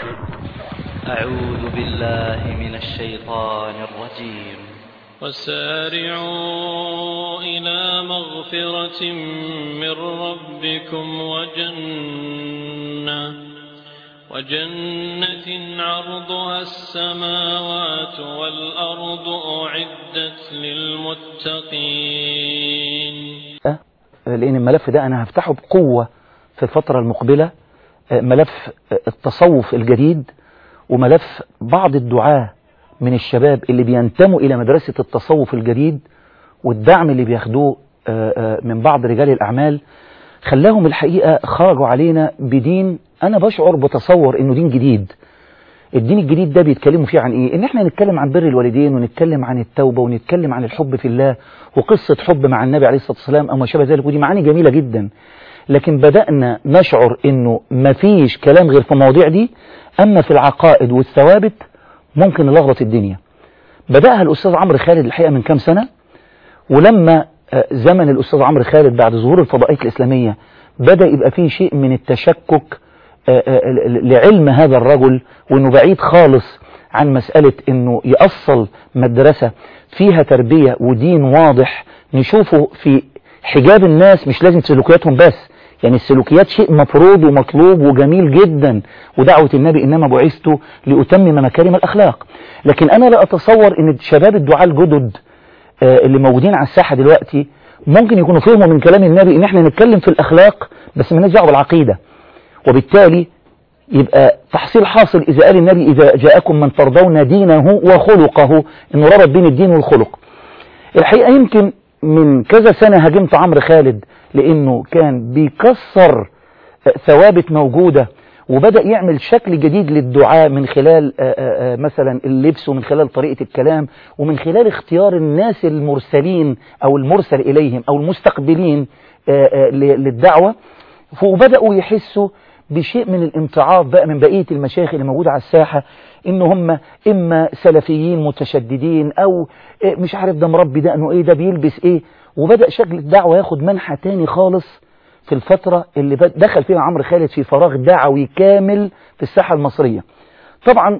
أعوذ بالله من الشيطان الرجيم وسارعوا إلى مغفرة من ربكم وجنة وجنة عرضها السماوات والأرض أعدت للمتقين لأن الملف ده أنا هفتحه بقوة في الفترة المقبلة ملف التصوف الجديد وملف بعض الدعاة من الشباب اللي بينتموا إلى مدرسة التصوف الجديد والدعم اللي بياخدوه من بعض رجال الأعمال خلاهم الحقيقة خرجوا علينا بدين أنا بشعر بتصور إنه دين جديد الدين الجديد ده بيتكلموا فيه عن إيه إن إحنا نتكلم عن بر الوالدين ونتكلم عن التوبة ونتكلم عن الحب في الله وقصة حب مع النبي عليه الصلاة والسلام أو ما شابه ذلك ودي معاني جميلة جدا لكن بدأنا نشعر إنه مفيش كلام غير في المواضيع دي أما في العقائد والثوابت ممكن نلخبط الدنيا بدأها الأستاذ عمرو خالد الحقيقة من كام سنة ولما زمن الأستاذ عمرو خالد بعد ظهور الفضائيات الإسلامية بدأ يبقى فيه شيء من التشكك لعلم هذا الرجل وأنه بعيد خالص عن مسألة أنه يأصل مدرسة فيها تربية ودين واضح نشوفه في حجاب الناس مش لازم سلوكياتهم بس يعني السلوكيات شيء مفروض ومطلوب وجميل جدا ودعوة النبي إنما بعثت لأتمم مكارم الأخلاق لكن أنا لا أتصور أن شباب الدعاء الجدد اللي موجودين على الساحة دلوقتي ممكن يكونوا فهموا من كلام النبي ان احنا نتكلم في الاخلاق بس مالناش دعوه بالعقيده وبالتالي يبقى تحصيل حاصل اذا قال النبي اذا جاءكم من ترضون دينه وخلقه انه ربط بين الدين والخلق الحقيقه يمكن من كذا سنه هاجمت عمرو خالد لانه كان بيكسر ثوابت موجوده وبدأ يعمل شكل جديد للدعاء من خلال آآ آآ مثلا اللبس ومن خلال طريقة الكلام ومن خلال اختيار الناس المرسلين أو المرسل إليهم أو المستقبلين للدعوة وبدأوا يحسوا بشيء من الامتعاض بقى من بقية المشايخ اللي موجودة على الساحة إن هم إما سلفيين متشددين أو مش عارف ده مربي ده أنه إيه ده بيلبس إيه وبدأ شكل الدعوة ياخد منحى تاني خالص في الفترة اللي دخل فيها عمرو خالد في فراغ دعوي كامل في الساحة المصرية طبعا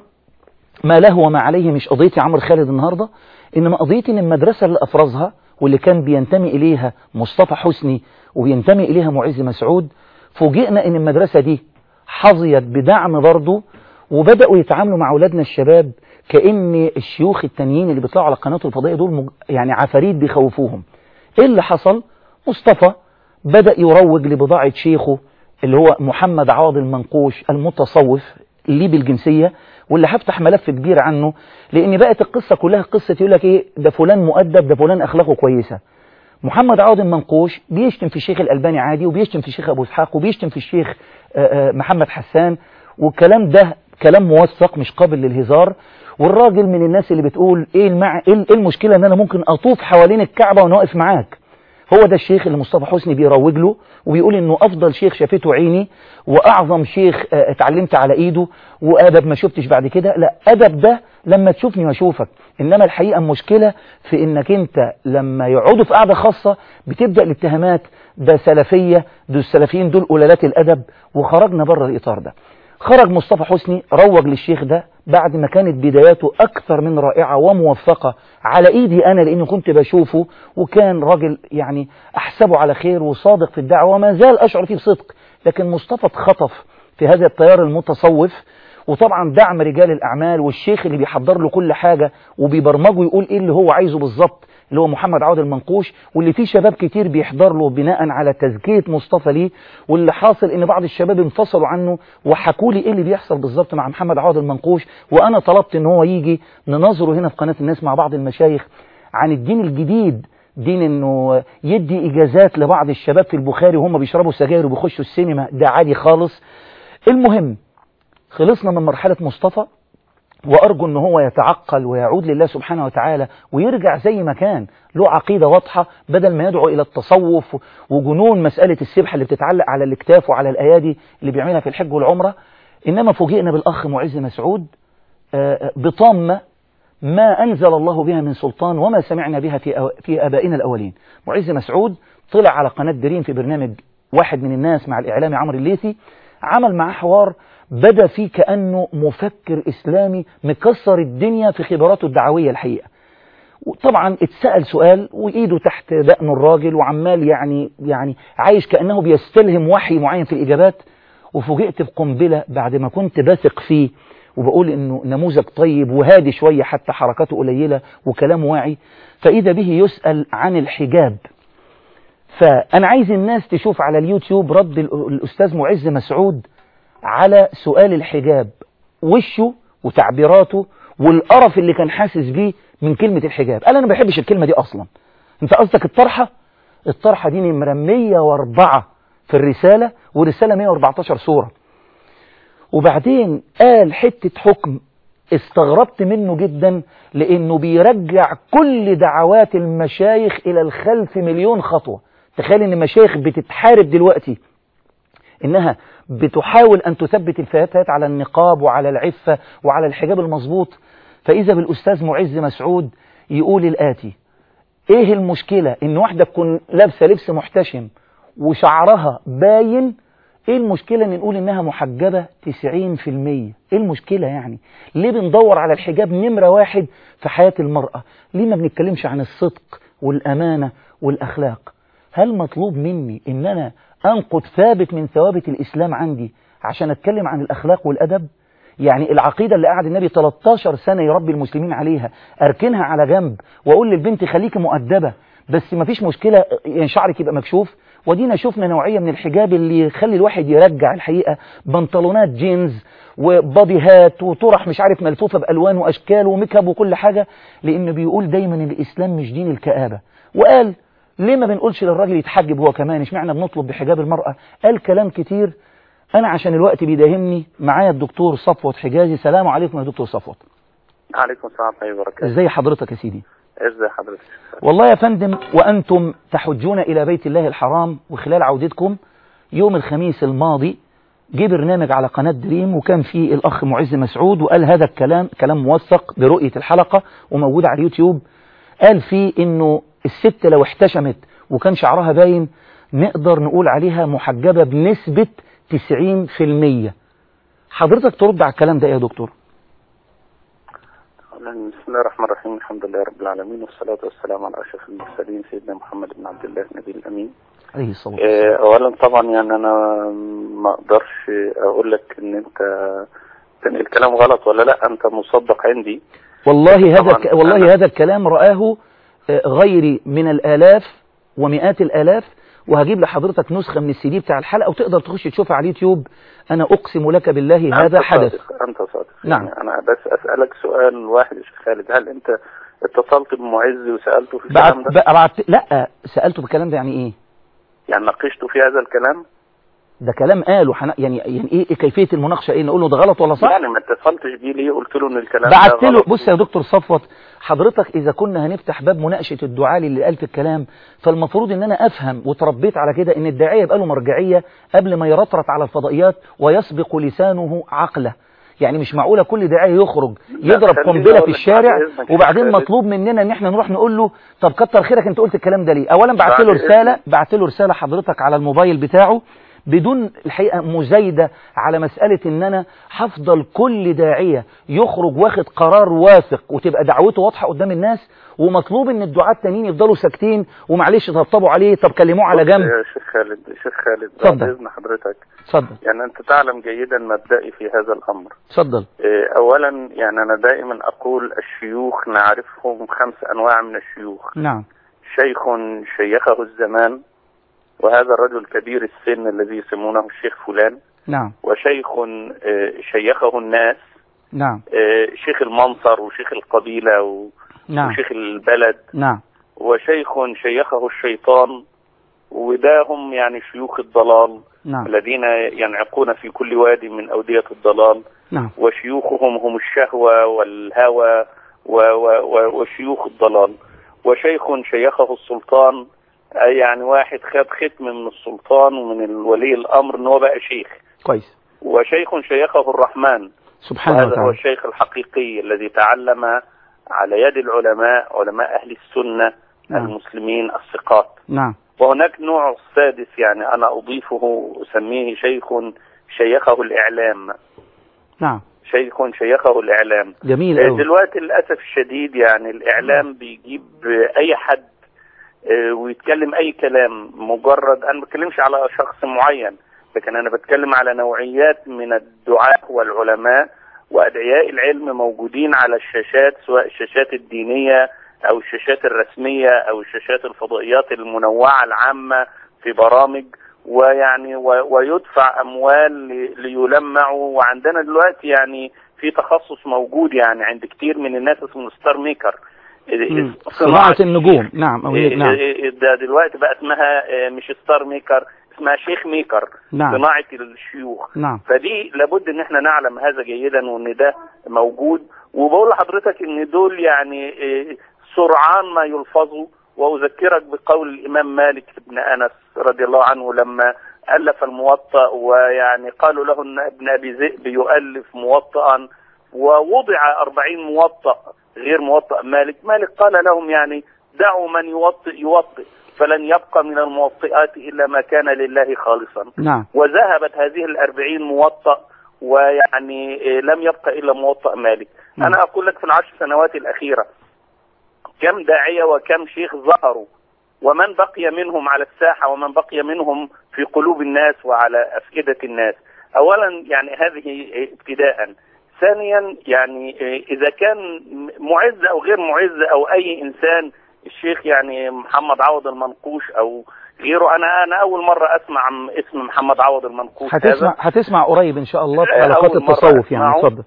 ما له وما عليه مش قضيتي عمرو خالد النهاردة إنما قضيتي إن المدرسة اللي أفرزها واللي كان بينتمي إليها مصطفى حسني وبينتمي إليها معز مسعود فوجئنا إن المدرسة دي حظيت بدعم برضه وبدأوا يتعاملوا مع أولادنا الشباب كأن الشيوخ التانيين اللي بيطلعوا على القناة الفضائية دول مج... يعني عفاريت بيخوفوهم إيه اللي حصل؟ مصطفى بدأ يروج لبضاعة شيخه اللي هو محمد عوض المنقوش المتصوف اللي بالجنسية واللي هفتح ملف كبير عنه لأن بقت القصة كلها قصة يقول لك إيه ده فلان مؤدب ده فلان أخلاقه كويسة محمد عوض المنقوش بيشتم في الشيخ الألباني عادي وبيشتم في الشيخ أبو إسحاق وبيشتم في الشيخ محمد حسان والكلام ده كلام موثق مش قابل للهزار والراجل من الناس اللي بتقول ايه المع... ايه المشكلة ان انا ممكن اطوف حوالين الكعبة وانا واقف معاك هو ده الشيخ اللي مصطفى حسني بيروج له وبيقول انه افضل شيخ شافته عيني واعظم شيخ اتعلمت على ايده وادب ما شفتش بعد كده لا ادب ده لما تشوفني واشوفك انما الحقيقة المشكلة في انك انت لما يقعدوا في قعدة خاصة بتبدأ الاتهامات ده سلفية دول السلفيين دول قلالات الادب وخرجنا بره الاطار ده خرج مصطفى حسني روج للشيخ ده بعد ما كانت بداياته أكثر من رائعة وموفقة على إيدي أنا لأني كنت بشوفه وكان راجل يعني أحسبه على خير وصادق في الدعوة وما زال أشعر فيه بصدق لكن مصطفى اتخطف في هذا التيار المتصوف وطبعا دعم رجال الأعمال والشيخ اللي بيحضر له كل حاجة وبيبرمجه يقول إيه اللي هو عايزه بالظبط اللي هو محمد عوض المنقوش واللي فيه شباب كتير بيحضر له بناء على تزكية مصطفى ليه واللي حاصل ان بعض الشباب انفصلوا عنه وحكوا لي ايه اللي بيحصل بالظبط مع محمد عوض المنقوش وانا طلبت ان هو يجي ننظره هنا في قناة الناس مع بعض المشايخ عن الدين الجديد دين انه يدي اجازات لبعض الشباب في البخاري وهم بيشربوا سجاير وبيخشوا السينما ده عادي خالص المهم خلصنا من مرحلة مصطفى وأرجو أن هو يتعقل ويعود لله سبحانه وتعالى ويرجع زي ما كان له عقيدة واضحة بدل ما يدعو إلى التصوف وجنون مسألة السبحة اللي بتتعلق على الاكتاف وعلى الأيادي اللي بيعملها في الحج والعمرة إنما فوجئنا بالأخ معز مسعود بطامة ما أنزل الله بها من سلطان وما سمعنا بها في, في أبائنا الأولين معز مسعود طلع على قناة دريم في برنامج واحد من الناس مع الإعلامي عمرو الليثي عمل معاه حوار بدا فيه كأنه مفكر إسلامي مكسر الدنيا في خبراته الدعوية الحقيقة طبعا اتسأل سؤال وإيده تحت دقن الراجل وعمال يعني يعني عايش كأنه بيستلهم وحي معين في الإجابات وفوجئت بقنبلة بعد ما كنت بثق فيه وبقول إنه نموذج طيب وهادي شوية حتى حركاته قليلة وكلامه واعي فإذا به يسأل عن الحجاب فأنا عايز الناس تشوف على اليوتيوب رد الأستاذ معز مسعود على سؤال الحجاب وشه وتعبيراته والقرف اللي كان حاسس بيه من كلمة الحجاب قال أنا ما بحبش الكلمة دي أصلا أنت قصدك الطرحة الطرحة دي نمرة 104 في الرسالة والرسالة 114 صورة وبعدين قال حتة حكم استغربت منه جدا لأنه بيرجع كل دعوات المشايخ إلى الخلف مليون خطوة تخيل أن المشايخ بتتحارب دلوقتي إنها بتحاول أن تثبت الفتيات على النقاب وعلى العفة وعلى الحجاب المظبوط فإذا بالأستاذ معز مسعود يقول الآتي إيه المشكلة إن واحدة تكون لابسة لبس محتشم وشعرها باين إيه المشكلة إن نقول إنها محجبة 90% إيه المشكلة يعني ليه بندور على الحجاب نمرة واحد في حياة المرأة ليه ما بنتكلمش عن الصدق والأمانة والأخلاق هل مطلوب مني إن أنا أنقض ثابت من ثوابت الإسلام عندي عشان أتكلم عن الأخلاق والأدب يعني العقيدة اللي قعد النبي 13 سنة يربي المسلمين عليها أركنها على جنب وأقول للبنت خليكي مؤدبة بس ما فيش مشكلة يعني شعرك يبقى مكشوف ودينا شفنا نوعية من الحجاب اللي يخلي الواحد يرجع الحقيقة بنطلونات جينز وبادي هات وطرح مش عارف ملفوفة بألوان وأشكال وميك اب وكل حاجة لأنه بيقول دايما الإسلام مش دين الكآبة وقال ليه ما بنقولش للراجل يتحجب هو كمان اشمعنى بنطلب بحجاب المرأة قال كلام كتير أنا عشان الوقت بيداهمني معايا الدكتور صفوت حجازي سلام عليكم يا دكتور صفوت عليكم السلام ورحمة الله وبركاته ازاي حضرتك يا سيدي ازي حضرتك والله يا فندم وأنتم تحجون إلى بيت الله الحرام وخلال عودتكم يوم الخميس الماضي جه برنامج على قناة دريم وكان فيه الأخ معز مسعود وقال هذا الكلام كلام موثق برؤية الحلقة وموجود على اليوتيوب قال فيه إنه الست لو احتشمت وكان شعرها باين نقدر نقول عليها محجبة بنسبة 90% حضرتك ترد على الكلام ده يا دكتور بسم الله الرحمن الرحيم الحمد لله رب العالمين والصلاة والسلام على أشرف المرسلين سيدنا محمد بن عبد الله النبي الأمين عليه الصلاة والسلام آه، أولا طبعا يعني أنا ما أقدرش أقول لك إن أنت تنقل الكلام غلط ولا لا أنت مصدق عندي والله هذا طبعاً ك... والله أنا- هذا الكلام رآه آه، غيري من الآلاف ومئات الآلاف وهجيب لحضرتك نسخة من السي دي بتاع الحلقة وتقدر تخش تشوفها على اليوتيوب أنا أقسم لك بالله هذا أنت حدث صادق. أنت صادق نعم. يعني أنا بس أسألك سؤال واحد يا شيخ خالد هل أنت اتصلت بمعز وسألته في بعت الكلام ده؟ بعت لا سألته بالكلام ده يعني إيه يعني ناقشته في هذا الكلام؟ ده كلام قاله حنا... يعني يعني ايه إيه كيفيه المناقشه ايه نقول له ده غلط ولا صح يعني ما اتصلتش بيه ليه قلت له ان الكلام بعت ده له غلط؟ بص يا دكتور صفوت حضرتك اذا كنا هنفتح باب مناقشه الدعاء اللي قال في الكلام فالمفروض ان انا افهم وتربيت على كده ان الداعيه يبقى له مرجعيه قبل ما يرطرط على الفضائيات ويسبق لسانه عقله يعني مش معقوله كل داعيه يخرج يضرب خليني قنبله أقول في لك الشارع بعد إذنك يا وبعدين خالد. مطلوب مننا ان احنا نروح نقول له طب كتر خيرك انت قلت الكلام ده ليه اولا بعت بعد له رساله إذنك. بعت له رساله حضرتك على الموبايل بتاعه بدون الحقيقة مزايدة على مسألة ان انا هفضل كل داعية يخرج واخد قرار واثق وتبقى دعوته واضحة قدام الناس ومطلوب ان الدعاة التانيين يفضلوا ساكتين ومعلش طبطبوا عليه طب كلموه على بص جنب يا شيخ خالد شيخ خالد اتفضل. بعد اذن حضرتك اتفضل يعني انت تعلم جيدا مبدئي في هذا الامر اتفضل إيه، اولا يعني انا دائما اقول الشيوخ نعرفهم خمس انواع من الشيوخ نعم شيخ شيخه الزمان وهذا الرجل كبير السن الذي يسمونه الشيخ فلان نعم وشيخ آه، شيخه الناس نعم آه، شيخ المنصر وشيخ القبيلة و- نعم وشيخ البلد نعم وشيخ شيخه الشيطان وده هم يعني شيوخ الضلال نعم الذين ينعقون في كل واد من أودية الضلال نعم وشيوخهم هم الشهوة والهوى و و و وشيوخ الضلال وشيخ شيخه السلطان أي يعني واحد خد ختم من السلطان ومن ولي الأمر إن هو بقى شيخ كويس وشيخ شيخه الرحمن سبحانه وهذا هو وتعالى الشيخ الحقيقي الذي تعلم على يد العلماء علماء أهل السنة نعم. المسلمين الثقات نعم وهناك نوع سادس يعني أنا أضيفه أسميه شيخ شيخه الإعلام نعم شيخ شيخه الاعلام جميل آه، قوي دلوقتي للاسف الشديد يعني الاعلام بيجيب آه، اي حد آه، ويتكلم اي كلام مجرد انا ما بتكلمش على شخص معين لكن انا بتكلم على نوعيات من الدعاة والعلماء وادعياء العلم موجودين على الشاشات سواء الشاشات الدينية او الشاشات الرسمية او الشاشات الفضائيات المنوعة العامة في برامج ويعني و- ويدفع اموال لي- ليلمعوا وعندنا دلوقتي يعني في تخصص موجود يعني عند كتير من الناس اسمه ستار ميكر مم. صناعة النجوم نعم أو إيه- نعم إيه- ده دلوقتي بقى اسمها آه، مش ستار ميكر اسمها شيخ ميكر نعم صناعة الشيوخ نعم فدي لابد ان احنا نعلم هذا جيدا وان ده موجود وبقول لحضرتك ان دول يعني إيه، سرعان ما يلفظوا واذكرك بقول الامام مالك بن انس رضي الله عنه لما الف الموطأ ويعني قالوا له ان ابن ابي ذئب يؤلف موطئا ووضع أربعين موطأ غير موطأ مالك مالك قال لهم يعني دعوا من يوطئ يوطئ فلن يبقى من الموطئات إلا ما كان لله خالصا نعم وذهبت هذه الأربعين موطأ ويعني إيه، لم يبقى إلا موطأ مالك نعم. أنا أقول لك في العشر سنوات الأخيرة كم داعية وكم شيخ ظهروا ومن بقي منهم على الساحة ومن بقي منهم في قلوب الناس وعلى أفئدة الناس أولا يعني هذه ابتداء ثانيا يعني إذا كان معز أو غير معز أو أي إنسان الشيخ يعني محمد عوض المنقوش أو غيره أنا أنا أول مرة أسمع عن اسم محمد عوض المنقوش هتسمع هتسمع قريب إن شاء الله في آه، حلقات أول مرة التصوف يعني أسمعه. اتفضل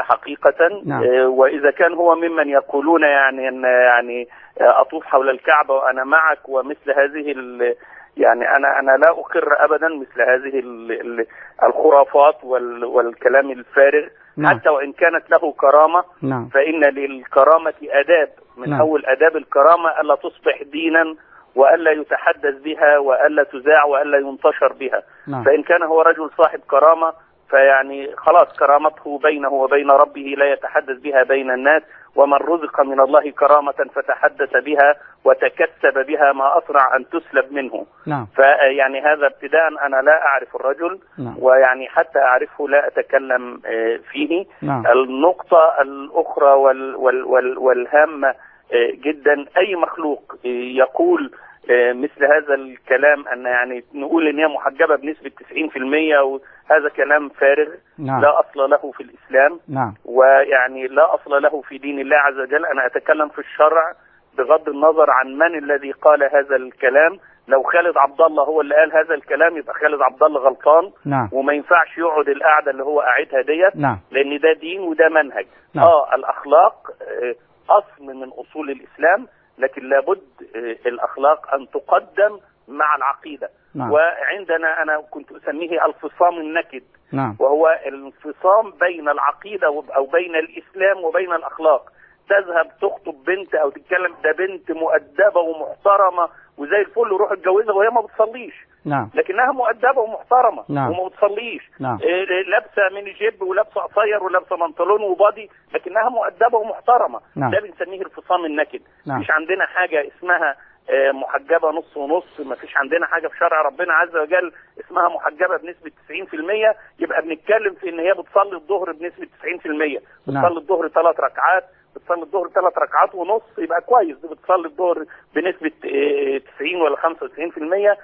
حقيقة نعم. آه، وإذا كان هو ممن يقولون يعني أن يعني آه، أطوف حول الكعبة وأنا معك ومثل هذه ال يعني أنا أنا لا أقر أبدا مثل هذه ال- ال- الخرافات وال- والكلام الفارغ نعم. حتى وإن كانت له كرامة نعم فإن للكرامة آداب من نعم. أول آداب الكرامة ألا تصبح دينا وألا يتحدث بها وألا تذاع وألا ينتشر بها نعم فإن كان هو رجل صاحب كرامة فيعني خلاص كرامته بينه وبين ربه لا يتحدث بها بين الناس ومن رزق من الله كرامة فتحدث بها وتكسب بها ما أسرع أن تسلب منه نعم فيعني هذا ابتداء أنا لا أعرف الرجل نعم ويعني حتى أعرفه لا أتكلم آه، فيه نعم النقطة الأخرى وال وال وال والهامة آه، جدا أي مخلوق آه، يقول آه، مثل هذا الكلام أن يعني نقول إن هي محجبة بنسبة 90% وهذا كلام فارغ نعم لا أصل له في الإسلام نعم ويعني لا أصل له في دين الله عز وجل أنا أتكلم في الشرع بغض النظر عن من الذي قال هذا الكلام لو خالد عبد الله هو اللي قال هذا الكلام يبقى خالد عبد الله غلطان نعم وما ينفعش يقعد القعده اللي هو قاعدها ديت نعم لان ده دين وده منهج نعم. اه الاخلاق آه، اصل من اصول الاسلام لكن لابد آه، الاخلاق ان تقدم مع العقيده نعم وعندنا انا كنت اسميه الفصام النكد نعم وهو الانفصام بين العقيده وب- او بين الاسلام وبين الاخلاق تذهب تخطب بنت او تتكلم ده بنت مؤدبه ومحترمه وزي الفل وروح اتجوزها وهي ما بتصليش نعم لكنها مؤدبه ومحترمه نعم. وما بتصليش نعم إيه، لابسه ميني جيب ولابسه قصير ولابسه بنطلون وبادي لكنها مؤدبه ومحترمه نعم. ده بنسميه الفصام النكد نعم. مش عندنا حاجه اسمها آه، محجبه نص ونص ما فيش عندنا حاجه في شرع ربنا عز وجل اسمها محجبه بنسبه 90% يبقى بنتكلم في ان هي بتصلي الظهر بنسبه 90% نعم. بتصلي الظهر ثلاث ركعات بتصلي الظهر ثلاث ركعات ونص يبقى كويس دي بتصلي الظهر بنسبه آه، 90 ولا 95%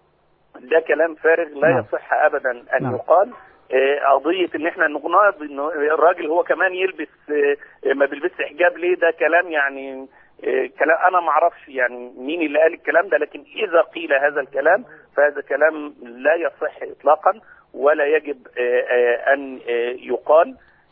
ده كلام فارغ لا نعم. يصح ابدا ان نعم. يقال آه، قضيه ان احنا نغناض انه الراجل هو كمان يلبس آه، ما بيلبسش حجاب ليه ده كلام يعني آه، كلام انا ما اعرفش يعني مين اللي قال الكلام ده لكن اذا قيل هذا الكلام فهذا كلام لا يصح اطلاقا ولا يجب آه، آه، ان آه، يقال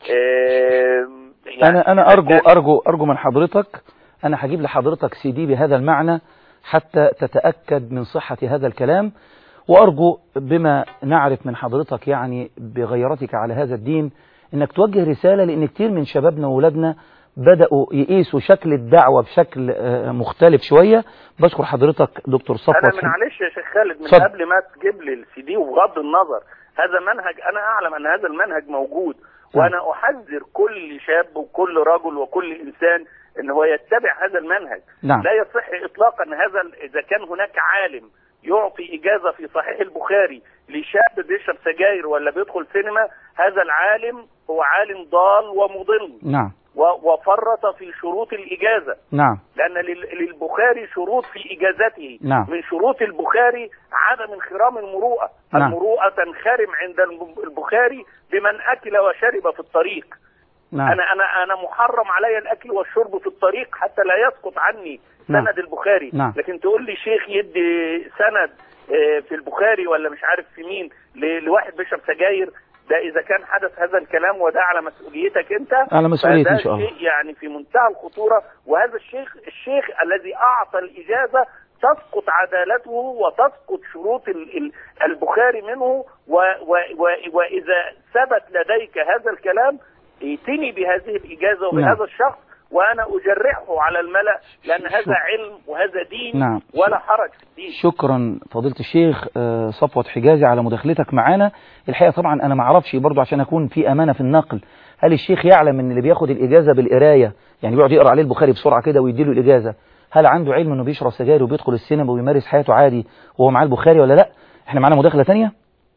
آه، يعني انا انا إذا ارجو كان- ارجو ارجو من حضرتك انا هجيب لحضرتك سي دي بهذا المعنى حتى تتاكد من صحه هذا الكلام وارجو بما نعرف من حضرتك يعني بغيرتك على هذا الدين انك توجه رساله لان كتير من شبابنا واولادنا بداوا يقيسوا شكل الدعوه بشكل آه، مختلف شويه بشكر حضرتك دكتور انا صفوت من حم- معلش يا شيخ خالد من اتفضل. قبل ما تجيب لي السي دي وبغض النظر هذا منهج انا اعلم ان هذا المنهج موجود وانا احذر كل شاب وكل رجل وكل انسان ان هو يتبع هذا المنهج نعم لا يصح اطلاقا هذا ال- اذا كان هناك عالم يعطي إجازة في صحيح البخاري لشاب بيشرب سجاير ولا بيدخل سينما هذا العالم هو عالم ضال ومضل نعم و- وفرط في شروط الإجازة نعم لأن لل- للبخاري شروط في إجازته نعم. من شروط البخاري عدم انخرام المروءة نعم. المروءة تنخرم عند الب- البخاري بمن أكل وشرب في الطريق نعم أنا أنا أنا محرم علي الأكل والشرب في الطريق حتى لا يسقط عني نعم. سند البخاري نعم. لكن تقول لي شيخ يدي سند آه، في البخاري ولا مش عارف في مين ل- لواحد بيشرب سجاير ده إذا كان حدث هذا الكلام وده على مسؤوليتك أنت على مسؤوليتي فده إن شاء الله. شيء يعني في منتهى الخطورة وهذا الشيخ الشيخ الذي أعطى الإجازة تسقط عدالته وتسقط شروط ال- ال- البخاري منه و و و وإذا ثبت لديك هذا الكلام ائتني بهذه الإجازة وبهذا نعم. الشخص وأنا أجرحه على الملأ لأن هذا شكرا. علم وهذا دين نعم. ولا حرج في الدين شكرا فضيلة الشيخ آه، صفوة حجازي على مداخلتك معانا الحقيقة طبعا أنا ما اعرفش برضو عشان أكون في أمانة في النقل هل الشيخ يعلم أن اللي بياخد الإجازة بالقراية يعني بيقعد يقرأ عليه البخاري بسرعة كده ويديله الإجازة هل عنده علم أنه بيشرب سجاير وبيدخل السينما ويمارس حياته عادي وهو معاه البخاري ولا لا احنا معانا مداخلة تانية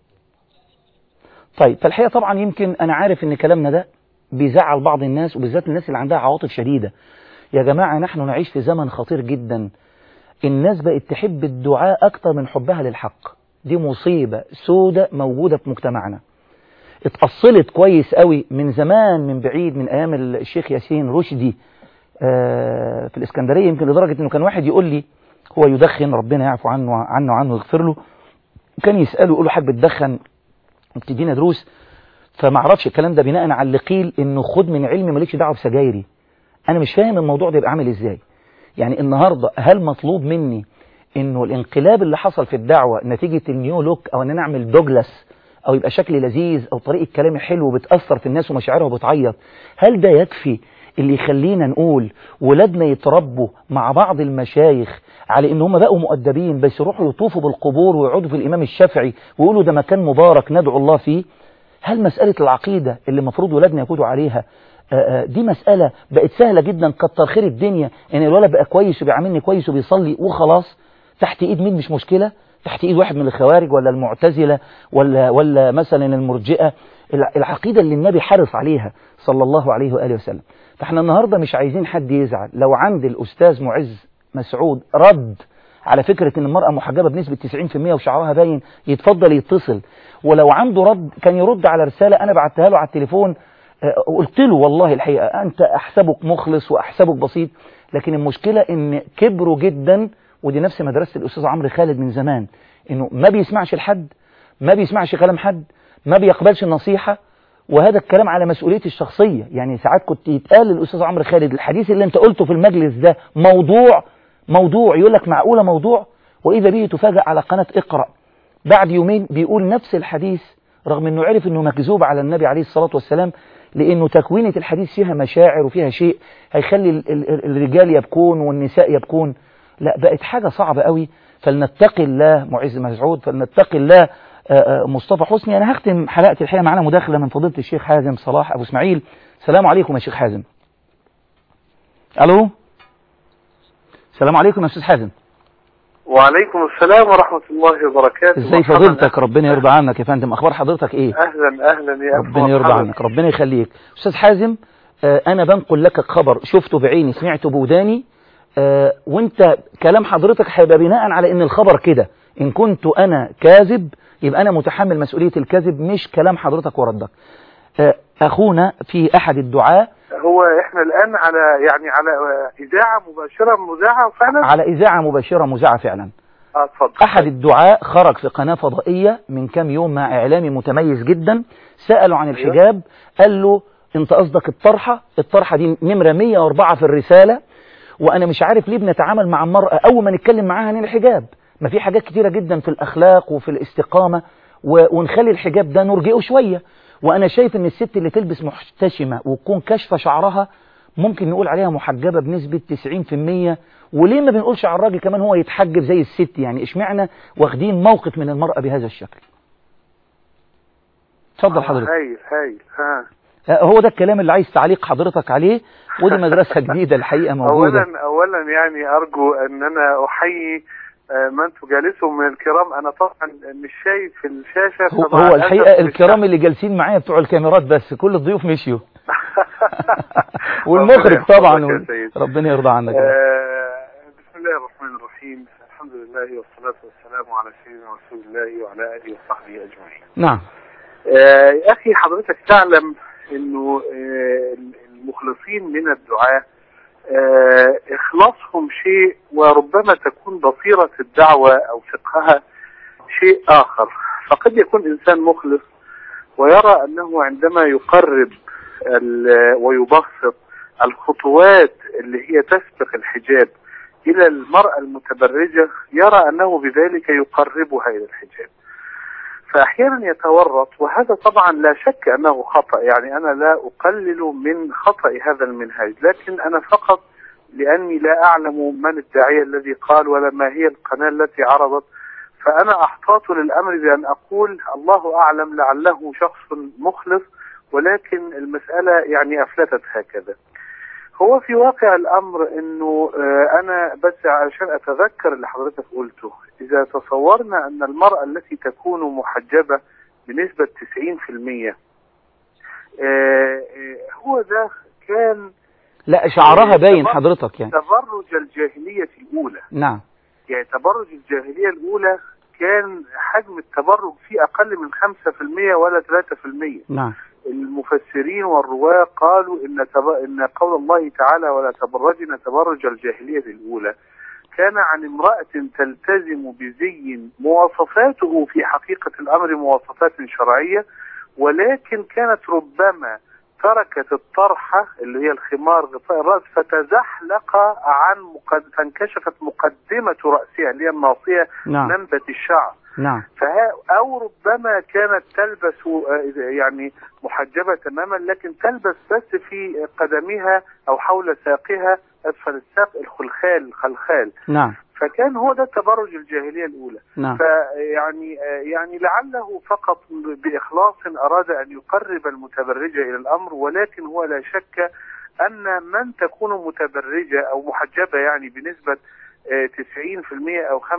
طيب فالحقيقة طبعا يمكن أنا عارف أن كلامنا ده بيزعل بعض الناس وبالذات الناس اللي عندها عواطف شديدة يا جماعة نحن نعيش في زمن خطير جدا الناس بقت تحب الدعاء أكتر من حبها للحق دي مصيبة سودة موجودة في مجتمعنا اتأصلت كويس قوي من زمان من بعيد من أيام الشيخ ياسين رشدي آه، في الإسكندرية يمكن لدرجة أنه كان واحد يقول لي هو يدخن ربنا يعفو عنه عنه عنه ويغفر له كان يسأله يقول له حاج بتدخن وبتدينا دروس فما اعرفش الكلام ده بناء على اللي قيل انه خد من علمي مالكش دعوه بسجايري انا مش فاهم الموضوع ده يبقى عامل ازاي يعني النهارده هل مطلوب مني انه الانقلاب اللي حصل في الدعوه نتيجه النيو لوك او ان انا اعمل دوجلاس او يبقى شكلي لذيذ او طريقه كلامي حلو وبتاثر في الناس ومشاعرها وبتعيط هل ده يكفي اللي يخلينا نقول ولادنا يتربوا مع بعض المشايخ على ان هم بقوا مؤدبين بس يروحوا يطوفوا بالقبور ويقعدوا في الامام الشافعي ويقولوا ده مكان مبارك ندعو الله فيه هل مسألة العقيدة اللي المفروض ولادنا يكونوا عليها آه، آه، دي مسألة بقت سهلة جدا كتر خير الدنيا ان الولد بقى كويس وبيعاملني كويس وبيصلي وخلاص تحت ايد مين مش مشكلة تحت ايد واحد من الخوارج ولا المعتزلة ولا ولا مثلا المرجئة الع- العقيدة اللي النبي حرص عليها صلى الله عليه وآله وسلم فاحنا النهاردة مش عايزين حد يزعل لو عند الأستاذ معز مسعود رد على فكرة ان المرأة محجبة بنسبة 90% وشعرها باين يتفضل يتصل ولو عنده رد كان يرد على رسالة انا بعتها له على التليفون آه، قلت له والله الحقيقة انت احسبك مخلص واحسبك بسيط لكن المشكلة ان كبروا جدا ودي نفس مدرسة الاستاذ عمرو خالد من زمان انه ما بيسمعش لحد ما بيسمعش كلام حد ما بيقبلش النصيحة وهذا الكلام على مسؤوليتي الشخصية يعني ساعات كنت يتقال للأستاذ عمرو خالد الحديث اللي انت قلته في المجلس ده موضوع موضوع يقول لك معقولة موضوع وإذا به تفاجأ على قناة اقرأ بعد يومين بيقول نفس الحديث رغم انه عرف انه مكذوب على النبي عليه الصلاة والسلام لانه تكوينة الحديث فيها مشاعر وفيها شيء هيخلي ال- ال- الرجال يبكون والنساء يبكون لا بقت حاجة صعبة قوي فلنتقي الله معز مسعود فلنتقي الله آه، آه، مصطفى حسني انا هختم حلقتي الحقيقة معانا مداخلة من فضيلة الشيخ حازم صلاح ابو اسماعيل السلام عليكم يا شيخ حازم الو السلام عليكم يا استاذ حازم وعليكم السلام ورحمة الله وبركاته ازاي مرحبا. فضيلتك ربنا يرضى عنك يا فندم اخبار حضرتك ايه أهلا أهلا يا أخي ربنا يرضى مرحبا. عنك ربنا يخليك استاذ حازم آه، انا بنقل لك خبر شفته بعيني سمعته بوداني آه، وانت كلام حضرتك هيبقى بناء على ان الخبر كده ان كنت انا كاذب يبقى انا متحمل مسؤولية الكذب مش كلام حضرتك وردك آه، اخونا في احد الدعاء هو احنا الآن على يعني على إذاعة مباشرة مذاعة فعلا على اذاعة مباشرة مذاعة فعلا اه اتفضل أحد الدعاء خرج في قناة فضائية من كام يوم مع إعلامي متميز جدا سأله عن الحجاب قال له أنت قصدك الطرحة الطرحة دي نمرة 104 في الرسالة وأنا مش عارف ليه بنتعامل مع المرأة أول ما نتكلم معاها عن الحجاب ما في حاجات كتيرة جدا في الأخلاق وفي الاستقامة و- ونخلي الحجاب ده نرجئه شوية وأنا شايف إن الست اللي تلبس محتشمة وتكون كاشفة شعرها ممكن نقول عليها محجبة بنسبة 90% وليه ما بنقولش على الراجل كمان هو يتحجب زي الست يعني اشمعنا واخدين موقف من المرأة بهذا الشكل اتفضل حضرتك هايل هايل ها آه، هو ده الكلام اللي عايز تعليق حضرتك عليه ودي مدرسة جديدة الحقيقة موجودة أولا أولا يعني أرجو أن أنا أحيي آه، من تجالسهم من الكرام انا طبعا مش شايف الشاشه هو, فمع هو الأسف الحقيقة مش الكرام اللي جالسين معايا بتوع الكاميرات بس كل الضيوف مشيوا والمخرج ربنا طبعا يحفظك يا سيدي. ربنا يرضى عنك آه، بسم الله الرحمن الرحيم الحمد لله والصلاة والسلام على سيدنا رسول الله وعلى آله وصحبه أجمعين نعم آه، يا أخي حضرتك تعلم أنه آه، المخلصين من الدعاة آه، إخلاصهم شيء وربما تكون بصيرة الدعوة أو فقهها شيء آخر فقد يكون إنسان مخلص ويرى أنه عندما يقرب ال- ويبسط الخطوات اللي هي تسبق الحجاب إلى المرأة المتبرجة يرى أنه بذلك يقربها إلى الحجاب فأحيانا يتورط وهذا طبعا لا شك أنه خطأ يعني أنا لا أقلل من خطأ هذا المنهج لكن أنا فقط لأني لا أعلم من الداعية الذي قال ولا ما هي القناة التي عرضت فأنا أحتاط للأمر بأن أقول الله أعلم لعله شخص مخلص ولكن المسألة يعني أفلتت هكذا هو في واقع الأمر أنه آه، أنا بس عشان أتذكر اللي حضرتك قلته إذا تصورنا أن المرأة التي تكون محجبة بنسبة 90% آه، آه، هو ده كان لا شعرها باين حضرتك يعني تبرج الجاهلية الأولى نعم يعني تبرج الجاهلية الأولى كان حجم التبرج فيه أقل من 5% ولا 3% نعم المفسرين والرواة قالوا إن, تب... إن قول الله تعالى ولا تبرجن تبرج الجاهلية الأولى كان عن امرأة تلتزم بزي مواصفاته في حقيقة الأمر مواصفات شرعية ولكن كانت ربما تركت الطرحة اللي هي الخمار غطاء الرأس فتزحلق عن مقد... فانكشفت مقدمة رأسها اللي هي الناصية نعم ننبت الشعر نعم فها أو ربما كانت تلبس آه، يعني محجبة تماما لكن تلبس بس في قدمها أو حول ساقها أسفل الساق الخلخال الخلخال نعم فكان هو ده تبرج الجاهلية الأولى نعم فيعني يعني لعله فقط بإخلاص أراد أن يقرب المتبرجة إلى الأمر ولكن هو لا شك أن من تكون متبرجة أو محجبة يعني بنسبة آه، 90% أو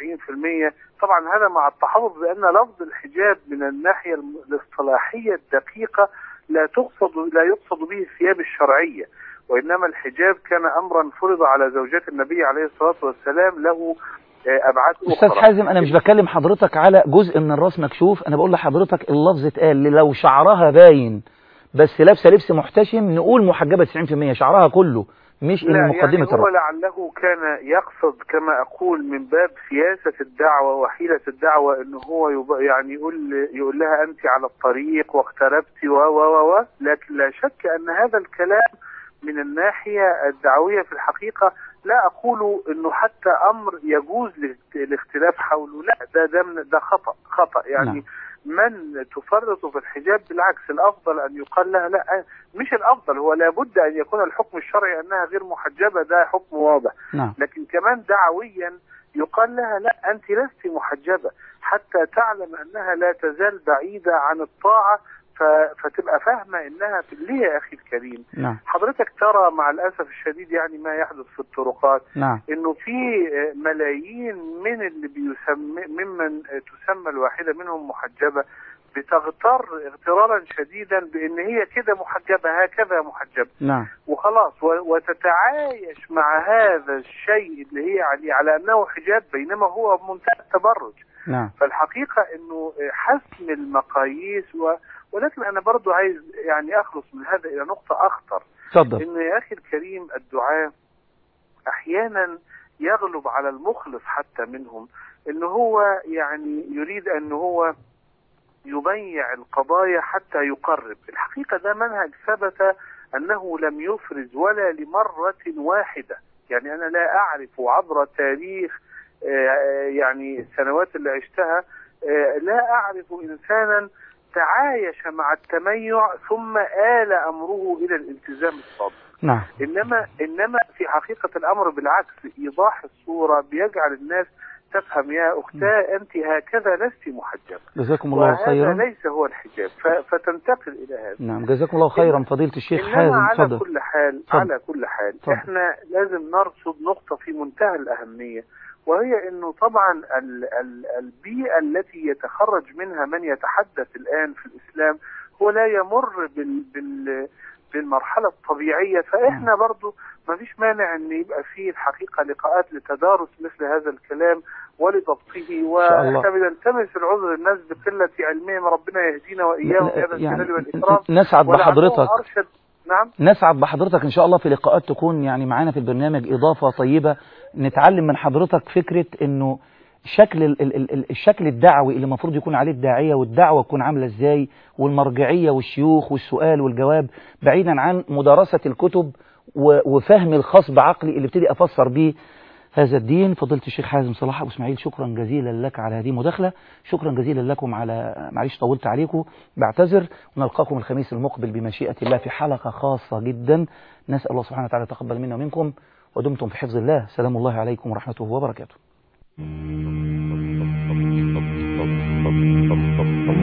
95% طبعا هذا مع التحفظ بأن لفظ الحجاب من الناحية الم- الاصطلاحية الدقيقة لا تقصد لا يقصد به الثياب الشرعية وإنما الحجاب كان أمرا فرض على زوجات النبي عليه الصلاة والسلام له آه، أبعاد استاذ أخرى حازم انا مش بكلم حضرتك على جزء من الراس مكشوف انا بقول لحضرتك اللفظ اتقال لو شعرها باين بس لابسه لبس محتشم نقول محجبه 90% شعرها كله مش لا ان مقدمه يعني هو الراس لعله كان يقصد كما أقول من باب سياسة الدعوة وحيلة الدعوة إن هو يب- يعني يقول يقول لها أنت على الطريق واقتربت و و و و لكن لا شك أن هذا الكلام من الناحية الدعوية في الحقيقة لا أقول إنه حتى أمر يجوز الاخت- الاختلاف حوله لا ده ده من- ده خطأ خطأ يعني نعم. من تفرط في الحجاب بالعكس الافضل ان يقال لها لا مش الافضل هو لابد ان يكون الحكم الشرعي انها غير محجبه ده حكم واضح نعم لكن كمان دعويا يقال لها لا انت لست محجبه حتى تعلم انها لا تزال بعيده عن الطاعه ف- فتبقى فاهمه انها في ليه يا اخي الكريم نعم حضرتك ترى مع الاسف الشديد يعني ما يحدث في الطرقات نعم انه في ملايين من اللي بيسمى ممن تسمى الواحده منهم محجبه بتغتر اغترارا شديدا بان هي كده محجبه هكذا محجبه نعم وخلاص و- وتتعايش مع هذا الشيء اللي هي عليه على انه حجاب بينما هو منتهى التبرج نعم فالحقيقه انه حسم المقاييس و ولكن انا برضو عايز يعني اخلص من هذا الى نقطه اخطر اتفضل انه يا اخي الكريم الدعاء احيانا يغلب على المخلص حتى منهم انه هو يعني يريد ان هو يبيع القضايا حتى يقرب الحقيقة ده منهج ثبت انه لم يفرز ولا لمرة واحدة يعني انا لا اعرف عبر تاريخ آه، يعني السنوات اللي عشتها آه، لا اعرف انسانا تعايش مع التميع ثم آل امره الى الالتزام الصادق نعم انما انما في حقيقه الامر بالعكس ايضاح الصوره بيجعل الناس تفهم يا اختاه انت هكذا لست محجبه جزاكم الله وهذا خيرا ليس هو الحجاب ف- فتنتقل الى هذا نعم جزاكم الله خيرا فضيلة الشيخ انما حازم على اتفضل كل حال اتفضل. على كل حال اتفضل. احنا لازم نرصد نقطه في منتهى الاهميه وهي انه طبعا ال ال البيئه التي يتخرج منها من يتحدث الان في الاسلام هو لا يمر بال بال بالمرحله الطبيعيه فاحنا برضو ما فيش مانع ان يبقى فيه الحقيقه لقاءات لتدارس مثل هذا الكلام ولضبطه شاء الله. واحنا بنلتمس العذر الناس بقله علمهم ربنا يهدينا واياهم لا- بهذا يعني الجلال والاكرام نسعد ولعله بحضرتك ارشد نعم نسعد بحضرتك ان شاء الله في لقاءات تكون يعني معانا في البرنامج اضافه طيبه نتعلم من حضرتك فكره انه شكل ال ال ال الشكل الدعوي اللي المفروض يكون عليه الداعيه والدعوه تكون عامله ازاي والمرجعيه والشيوخ والسؤال والجواب بعيدا عن مدارسه الكتب و- وفهم الخاص بعقلي اللي ابتدي افسر بيه هذا الدين فضيله الشيخ حازم صلاح ابو اسماعيل شكرا جزيلا لك على هذه المداخله شكرا جزيلا لكم على معلش طولت عليكم بعتذر ونلقاكم الخميس المقبل بمشيئه الله في حلقه خاصه جدا نسال الله سبحانه وتعالى يتقبل منا ومنكم ودمتم في حفظ الله سلام الله عليكم ورحمته وبركاته